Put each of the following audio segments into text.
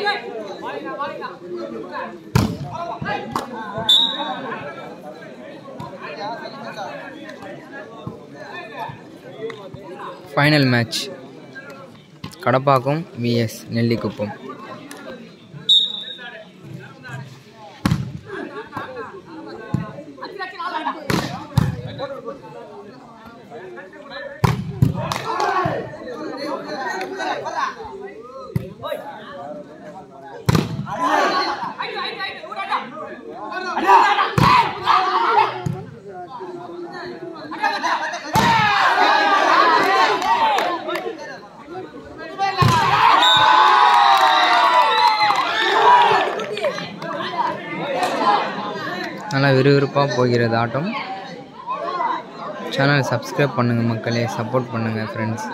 Final match Kadappakkam V S Nellikuppam நல்லா விறுவிறுப்பாக போகிறது ஆட்டம் சேனல் சப்ஸ்கிரைப் பண்ணுங்கள் மக்களே சப்போர்ட் பண்ணுங்கள் ஃப்ரெண்ட்ஸ்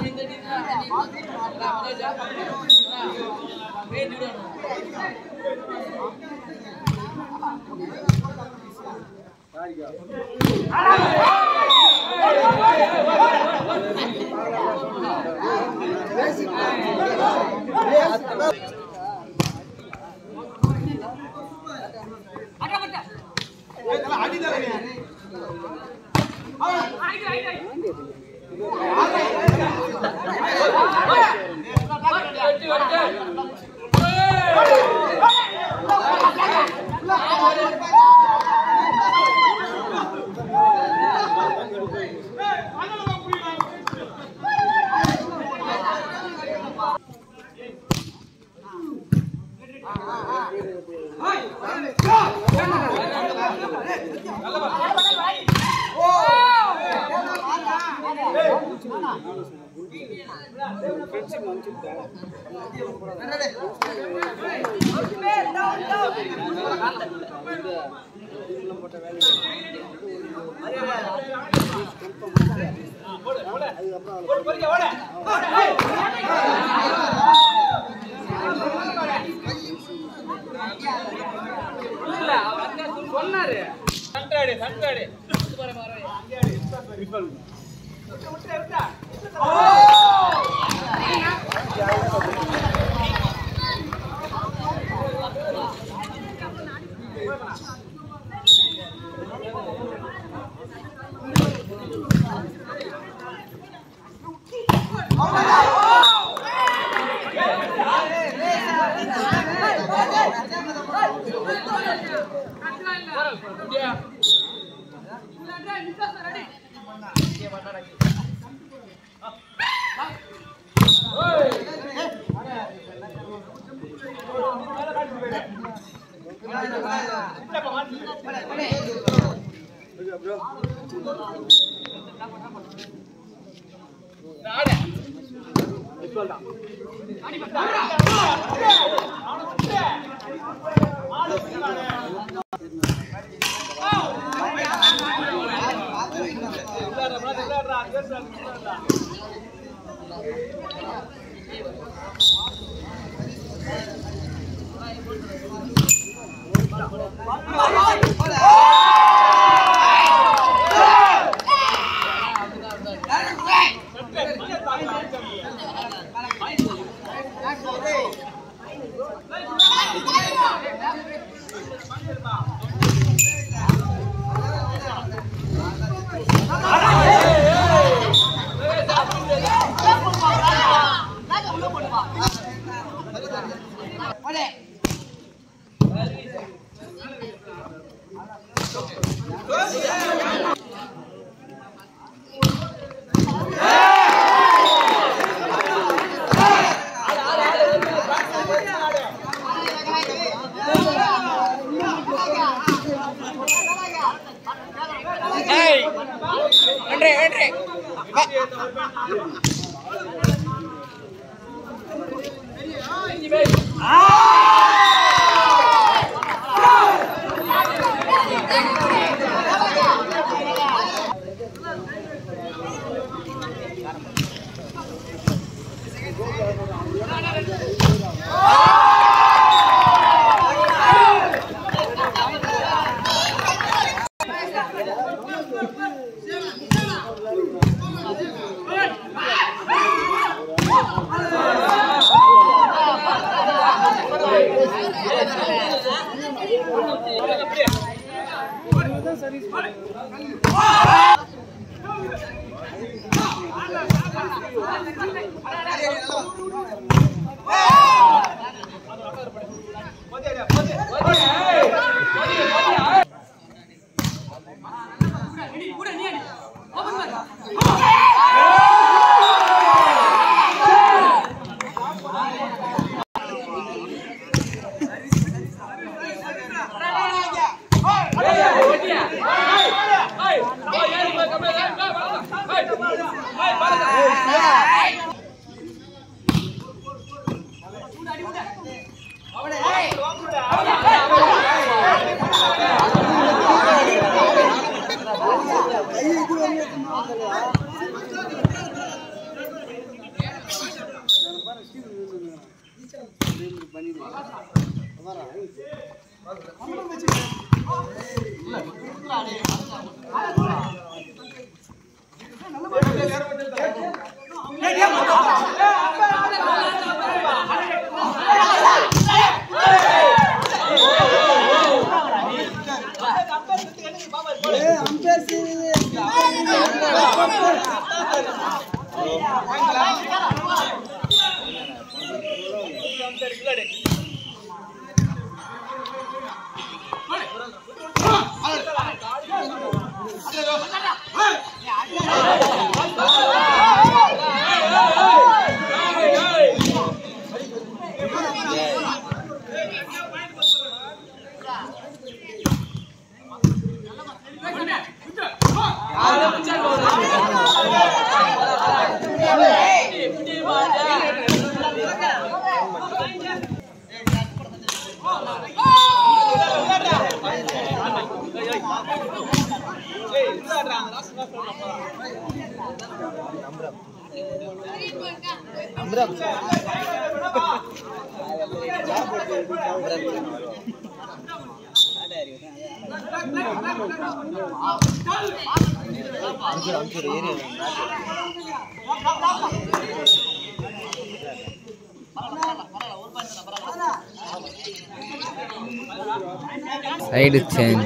சைடு சேஞ்ச்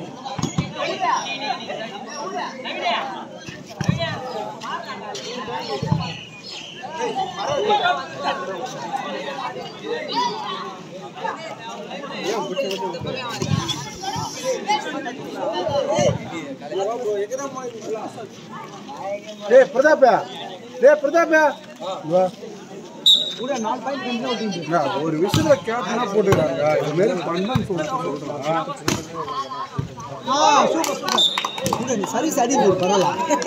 டேய் பிரதாப்ப டேய் பிரதாப்ப வா. நான் ஒரு விஷயத்துல கேட்டனா போட்டுக்கிறாங்க இது மாதிரி பண்ணன்னு சொல்லிட்டு சொல்றாங்க சர்வீஸ் அடி பரவாயில்ல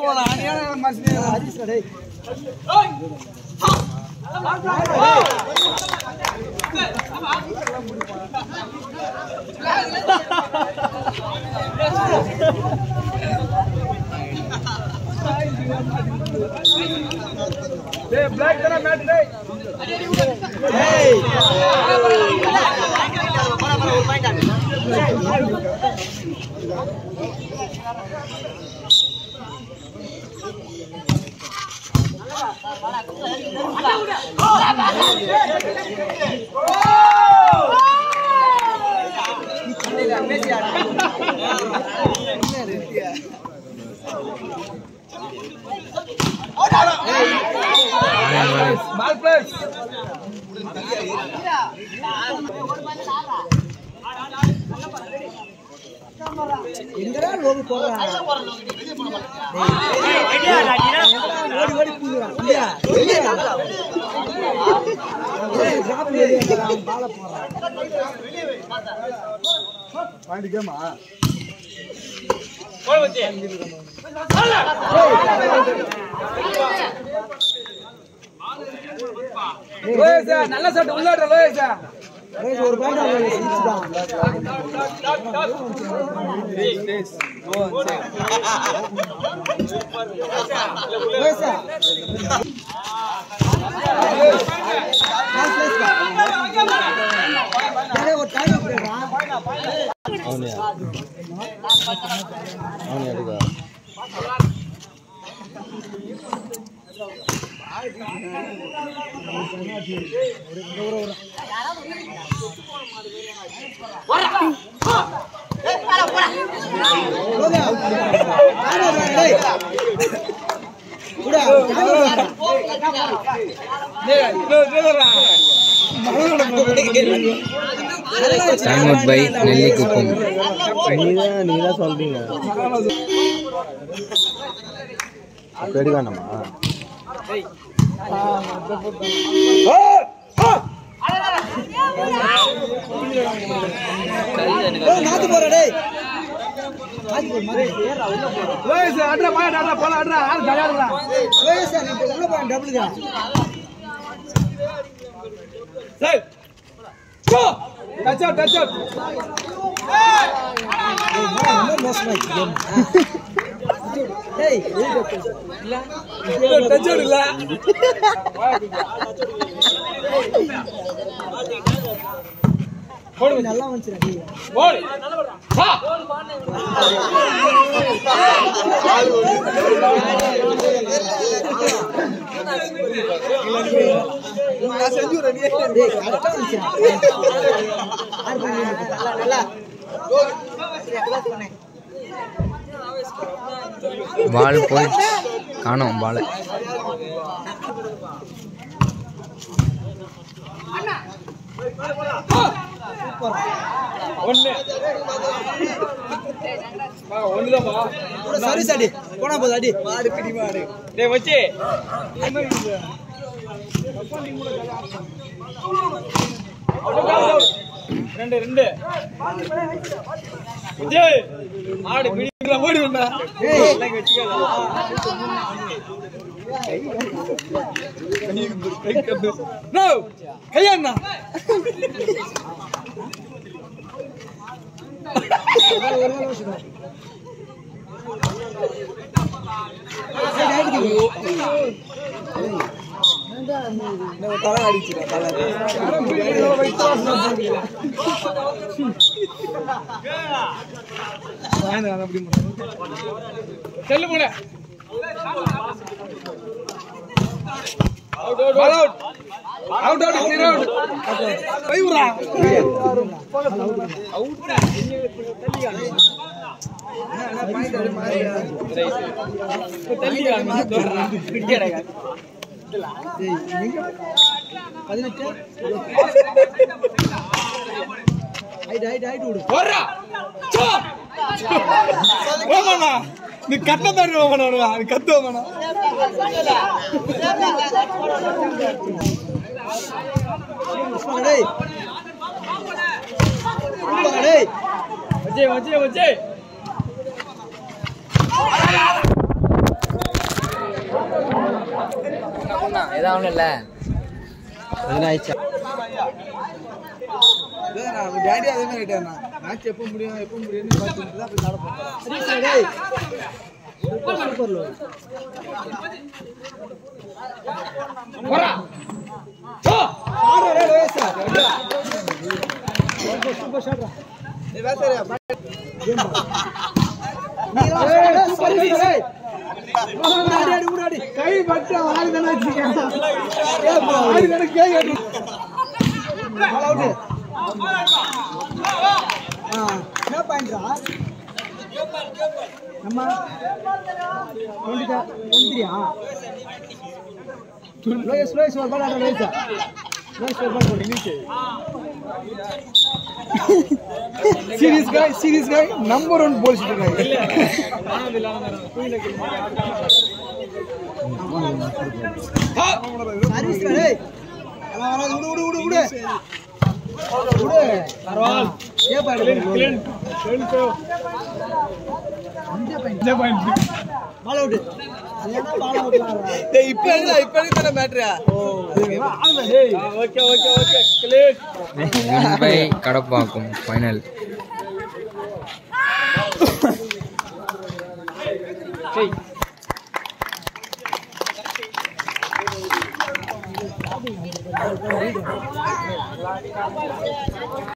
எங்கடா லோகு போடுறாங்க ஓடி ஓடி பூங்குறான் இல்லையா இல்லையா டிராப் ஏரியா பால போறான் பாயிண்ட் கேமா நல்ல சட்டை உள்ளாடுற லோயேஷா ஒரு பாயிண்ட் சிக்ஸ் தான் லோயேஷா ஒரு டைம் போதா. யார் வர்றா, டேய்? குடா, யார் வர்றா? சண்முக் பை நெல்லிக்குப்பம் ஏய், நாத்து போறா, டேய். நாத்து போடு, மாத்து. லோகேஷ் அட்ரா பாய் அட்ரா போலாம் அட்ரா ஆள் ஜாலியா இருக்கா லோகேஷ் சார், இப்ப உள்ள போறேன், டபுளுக்கா. சரி go touch out touch out ஏய், என்னடா, ரொம்ப மோசமாயிடுச்சு game. டேய், டச் அவுட் இல்ல நல்லா வந்துச்சுடா, டேய். போடு வா டேய், correct ஆ வந்துச்சுடா. யார் பண்ணி நல்லா, நல்லா. பால் போய் காணோம் பால் ஒண்ணு வா ஒண்ணுதான்ப்பா கூட service அடி. போனா போதும், அடி. மாடு பிடி மாடு. டேய் மச்சி ரெண்டு ரெண்டு விஜய் ஆடு பிடிக்கிற ஓடி வந்தா ஏய். நோ கையண்ணா சரி, அடிக்குது. நம்ம தலை அடிச்சுடா, தலை. செல்லு போன out out out out out clear out கைவுறா ஏய், எங்க? பதினெட்டு ஹைட் ஹைட் ஹைட் விடு போறா சோ ஓமனா நீ கட்ட தாடி ஓமனா நீ கத்து ஓமனா உஸ்மான் டேய் உஸ்மான் டேய் வச்சே வச்சே வச்சே எதாவது ஒன்றும் இல்லை நான் டேடி அதே மாதிரி ஆயிட்டானா மேட்ச் எப்போ முடியும் எப்போ முடியும்னு பார்த்துட்டு தான் போய் சாட போறேன் டேய் சூப்பர் சூப்பர் லோ போறா சோ சாடா டேய் வேசா சூப்பர் ஷாட்ரா டேய் வேசா நீ சூப்பர் டேய் அடி அடி ஊடாடி கை பட்டு ஆளு தானே வச்சிருக்கேன் ஆளு தானே கை கட்டு பால் அவுட் ஆ என்ன பாயிண்ட்ரா நம்ம 20 23 லோயஸ் லோயஸ் ஒரு பால் ஆடுற லோயஸ் லோயஸ் ஒரு பால் போடு நீச்சே serious guy serious guy number one போலிச்சிட்டு இருக்காங்க சர்வீஸ் டேய் அல அல விடு விடு விடு விடு விடு பரவாயில்லை ஏ பாடு பால் அவுட் அல்லனா பால் அவுட் டேய் இப்போ எங்க இப்போ எங்க தர மேட்டரா okay okay okay clear Mumbai Kadappakkam final